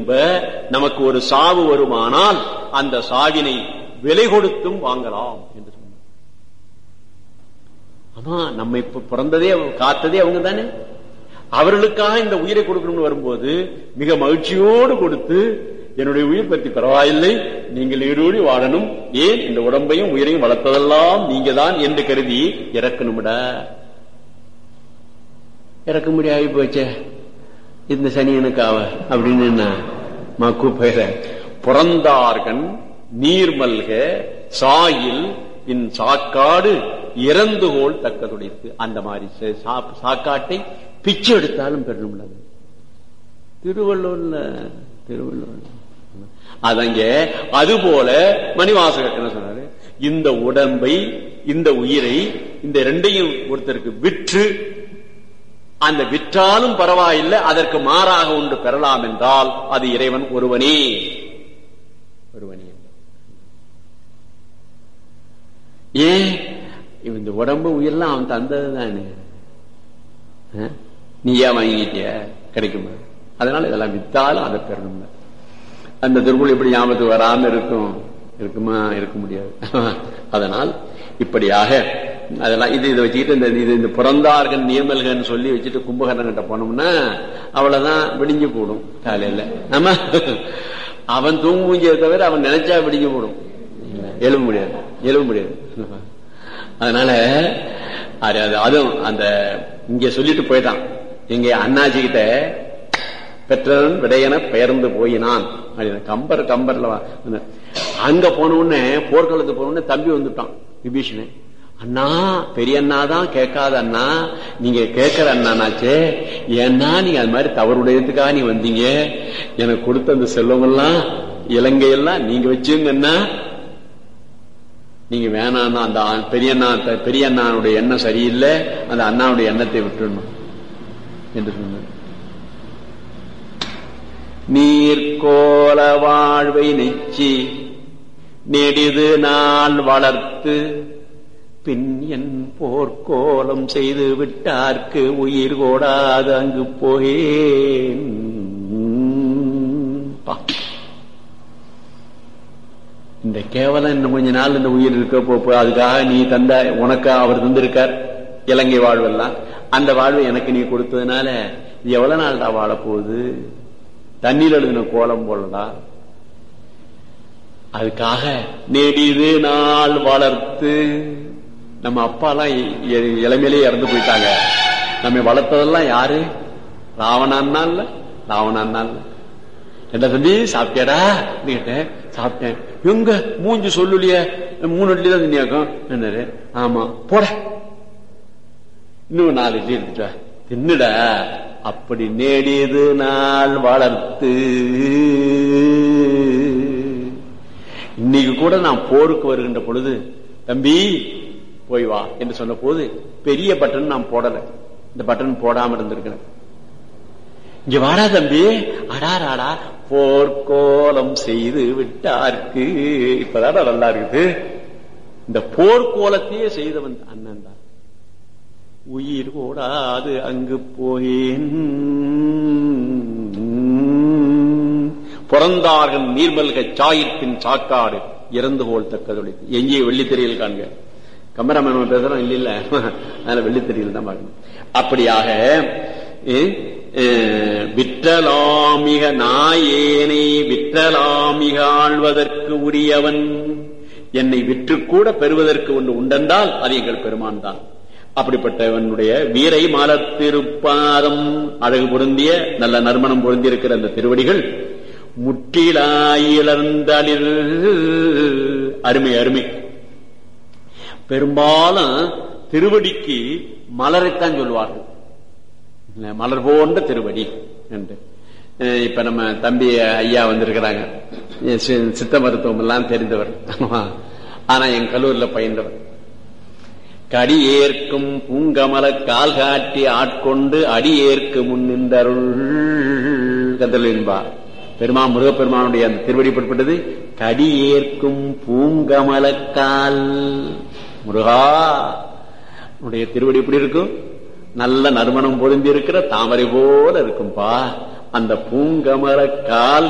என்ப நமக்கு ஒரு சாவு வருமானால் அந்த சாவினை விலை கொடுத்தும் வாங்கலாம் என்று சொன்னார் ஆமா நம்ம இப்ப பிறந்ததே காத்ததே அவங்க தானே அவர்களுக்காக இந்த உயிரை கொடுக்கணும்னு வரும்போது மிக மகிழ்ச்சியோடு கொடுத்து என்னுடைய உயிர் பற்றி பரவாயில்லை நீங்கள் ஈடோடி வாழணும் ஏன் இந்த உடம்பையும் உயிரையும் வளர்த்ததெல்லாம் நீங்க தான் என்று கருதி இறக்கணும்டா இறக்க முடியாது போச்சே இந்த சனியனுக்காவ அப்படின்னு என்ன மக்கு பெயர புறந்தார்கன் நீர்மல்க சாயில் இன் சாக்காடு இறந்துகோள் தக்கதுடைத்து அந்த மாதிரி ச- சா- சாக்காட்டை பிச்சை எடுத்தாலும் பெறணும்ல திருவள்ளூர்ல திருவள்ளூர்ல அதங்க அதுபோல மணிவாசகர் என்ன சொன்னாரு இந்த உடம்பை இந்த உயிரை இந்த ரெண்டையும் ஒருத்தருக்கு விற்று அந்த விற்றாலும் பரவாயில்லை அதற்கு மாறாக ஒன்று பெறலாம் என்றால் அது இறைவன் ஒருவனே ஒருவனே ஏன் இந்த உடம்பு உயிரெல்லாம் அவன் தந்தது தானே நீ ஏன் வாங்கிட்டிய கிடைக்குமா அதனால இதெல்லாம் வித்தாலும் அதை பெறணும் அந்த திருக்குள் எப்படி ஞாபகத்துக்கு வராம இருக்கும் இருக்குமா இருக்க முடியாது அதனால் இப்படியாக அதெல்லாம் இது இதை வச்சுக்கிட்டு இந்த இது இந்த பிறந்தார்கள் நீர்மல்கன்னு சொல்லி வச்சுட்டு கும்பகரணம் கிட்ட போனோம்னா அவ்வளவுதான் விடிஞ்சு போடும் காலையில ஆமா அவன் தூங்கு மூஞ்சியை தவிர அவன் நினைச்சா விடிஞ்சு போடும் எழுத முடியாது எழுத முடியாது அதனால அது அது- அதுவும் அந்த இங்க சொல்லிட்டு போயிட்டான் இங்க அண்ணாச்சி கிட்ட பெற்றவன் விடையென பெயர்ந்து போயினான் அப்படின்னு கம்பர் கம்பர்ல வா- அங்க போன உடனே போர்க்களத்துக்கு போன உடனே தம்பி வந்துட்டான் விபீஷணன் அண்ணா பெரிய அண்ணா தான் கேட்காத அண்ணா நீங்க கேட்கிற அண்ணானாச்சே ஏன்னா நீங்க அது மாதிரி தவறுடையதுக்காக நீ வந்தீங்க எனக்கு கொடுத்த அந்த செல்வமெல்லாம் இலங்கையெல்லாம் நீங்க வச்சுங்கன்னா நீங்க வேணாம்னா அந்த ஆ- பெரிய அண்ணா பெரிய அண்ணாவுடைய எண்ணம் சரியில்லை அந்த அண்ணாவுடைய எண்ணத்தை விட்டுடணும் என்று சொன்னார் நீர்கோல வாழ்வை நெச்சி நெடிது நாள் வளர்த்து பின் என் போர்க்கோலம் செய்து விட்டார்க்கு உயிர் கோடாது அங்கு போகேன் பா. இந்த கேவலம் இன்னும் கொஞ்ச நாள் இந்த உயிர் இருக்க போ போ- அதுக்காக நீ தந்த உனக்கு அவர் தந்திருக்கார் இலங்கை வாழ்வெல்லாம் அந்த வாழ்வை எனக்கு நீ கொடுத்ததுனால இது எவ்வளவு நாள்டா வாழ போகுது தண்ணீர் எழுதின கோலம் போலடா அதுக்காக நெடிது நாள் வளர்த்து நம்ம அப்பாலாம் இ- இ- இளமையிலேயே இறந்து போயிட்டாங்க நம்ம வளர்த்ததெல்லாம் யாரு ராவணான்னா இல்ல ராவணான்னா இல்ல என்ன தம்பி சாப்பிட்டியாடா அப்படின்னு கேட்டேன் சாப்பிட்டேன் எங்க மூஞ்சி சொல்லுலிய மூணு இட்லி தான் தின்னியாக்கும் என்னாரு ஆமா போட இன்னும் நாலு இட்லி எடுத்துட்டு வா. தின்னுடா அப்படி நேடியது நாள் வளர்த்து இன்னைக்கு கூட நான் போருக்கு வருகின்ற பொழுது தம்பி போய் வா என்று சொன்ன போது பெரிய பட்டன் நான் போடல இந்த பட்டன் போடாம இருந்திருக்கிறேன் இங்க வாடா தம்பி அடாராடா போர்க்கோலம் செய்து விட்டார்க்கு இப்பதான் நல்லா இருக்குது இந்த போர்க்கோலத்தையே செய்தவன் அண்ணன் தான் உயிர் ஓடாது அங்கு போயேன் பிறந்தார்கள் நீர்மல்க சாயிற்பின் சாக்காடு இறந்து போல் தக்கதொழி எங்கே வெள்ளித்திரையில் காண்க கமராமேன் பேசுறோம் இல்ல இல்ல அதனால வெள்ளித்திரையில் தான் பார்க்கணும் அப்படியாக அஹ், அஹ், விற்றலாமிக நாயேனை விற்றலாமிக ஆழ்வதற்கு உரியவன் என்னை விற்று கூட பெறுவதற்கு ஒன்று உண்டென்றால் அது எங்கள் பெருமான் தான் அப்படிப்பட்டவனுடைய வீரை மலர் திருப்பாதம் அழகு பொருந்திய நல்ல நறுமணம் பொருந்தியிருக்கிற அந்த திருவடிகள் முற்றிலாயிலர்ந்தளிர் அருமை அருமை பெரும்பாலும் திருவடிக்கு மலரைத்தான் சொல்லுவார்கள் இல்ல, மலர் போன்ற திருவடி என்று அஹ் இப்ப நம்ம தம்பி ஐயா வந்திருக்கிறாங்க சி- சித்த மருத்துவம் எல்லாம் தெரிந்தவர் ஆனா என் கல்லூரில பயின்றவர் கடி ஏற்கும் பூங்கமல கால் காட்டி ஆட்கொண்டு அடி ஏற்கு முன் நின்றருள் கந்தல் என்பார் பெருமா முருகப்பெருமானுடைய அந்த திருவடி பட்பட்டது கடி ஏற்கும் பூங்கமலக்கால் முருகா உன்னுடைய திருவடி எப்படி இருக்கும் நல்ல நறுமணம் பொருந்தி இருக்கிற தாமரை போல இருக்கும்பா அந்த பூங்கமர கால்